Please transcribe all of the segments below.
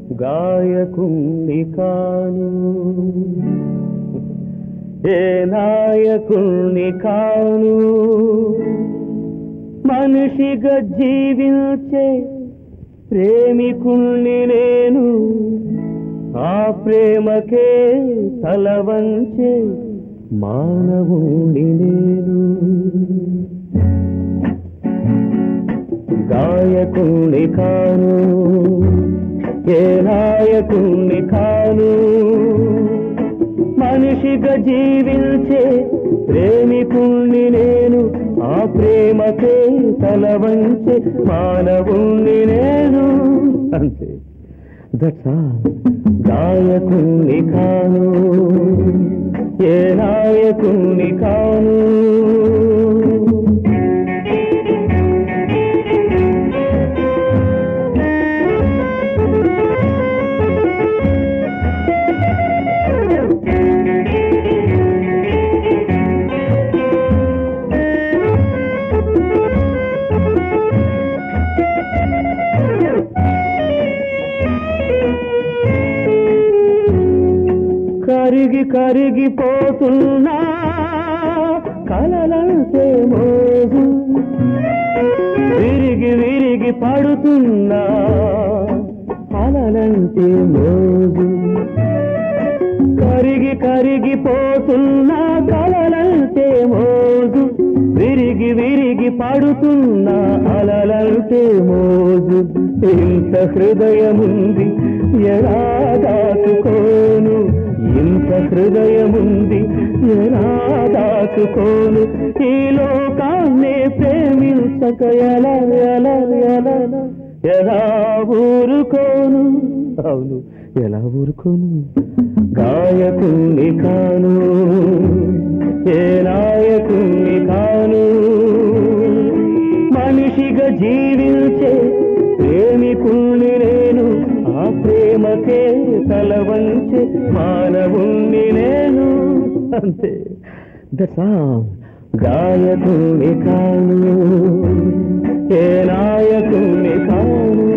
గాయకుణ్ణి కాను ఏ నాయకుణ్ణి కాను మనిషిగా జీవించే ప్రేమికుణ్ణి నేను ఆ ప్రేమకే తల వంచే మానవుణ్ణి నేను గాయకుణ్ణి కాను ఏ నాయకుణ్ణి కాను మనిషిగా జీవించే ప్రేమికుణ్ణి నేను ఆ ప్రేమకే తల వంచే మానవుణ్ణి నేను అంతే దట్స్ గాయకుణ్ణి కాను ఏ నాయకుణ్ణి కాను కరిగి కరిగిపోతున్నా కలలంటే మోజు విరిగి విరిగి పడుతున్నా అలలంటే మోజు కరిగి కరిగిపోతున్నా కలలంటే మోజు విరిగి విరిగి పడుతున్నా అలలంటే మోజు ఇంత హృదయముంది ఎలా దాచుకోను ఇంత హృదయముంది ఎలా దాచుకోను ఈ లోకాన్నే ప్రేమించక ఎలా ఎలా ఎలా ఎలా ఊరుకోను అవును ఎలా ఊరుకోను గాయకుణ్ణి కాను ఏ నాయకుణ్ణి కాను మనిషిగా జీవించే ప్రేమికుణ్ణి నేను ఆ ప్రేమకే తల వంచే మానవుణ్ణి నేను అంతే దశా గాయకుణ్ణి కాను ఏ నాయకుణ్ణి కాను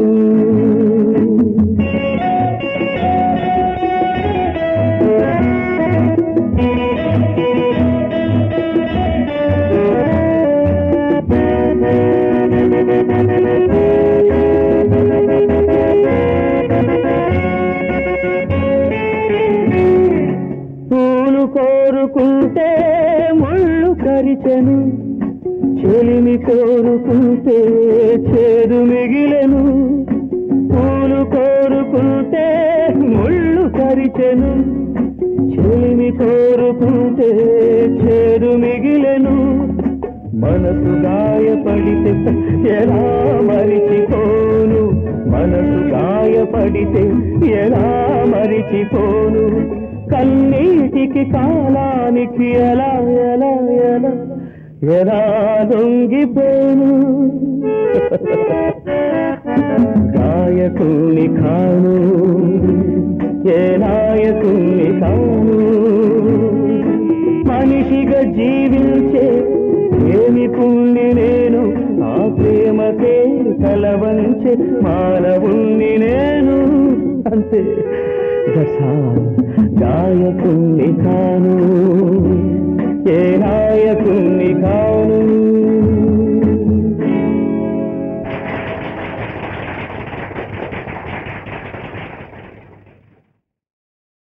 పూలు కోరుకుంటే ముళ్ళు కరిచెను చెలిమి కోరుకుంటే చేదు మిగిలెను పూలు కోరుకుంటే ముళ్ళు కరిచెను చెలిమి కోరుకుంటే చేదు మిగిలెను మనసు గాయపడితే ఎలా మరిచిపోను మనసు గాయపడితే ఎలా మరిచిపోను కన్నీటికి కాలానికి ఎలా ఎలా ఎలా ఎలా లొంగిపోను గాయకుణ్ణి కాను ఏ నాయకుణ్ణి కాను మనిషిగా జీవించే ప్రేమికుణ్ణి నేను ఆ ప్రేమకే తల వంచే మానవుణ్ణి నేను అంతే దశా గాయకుణ్ణి కాను ఏ నాయకుణ్ణి కాను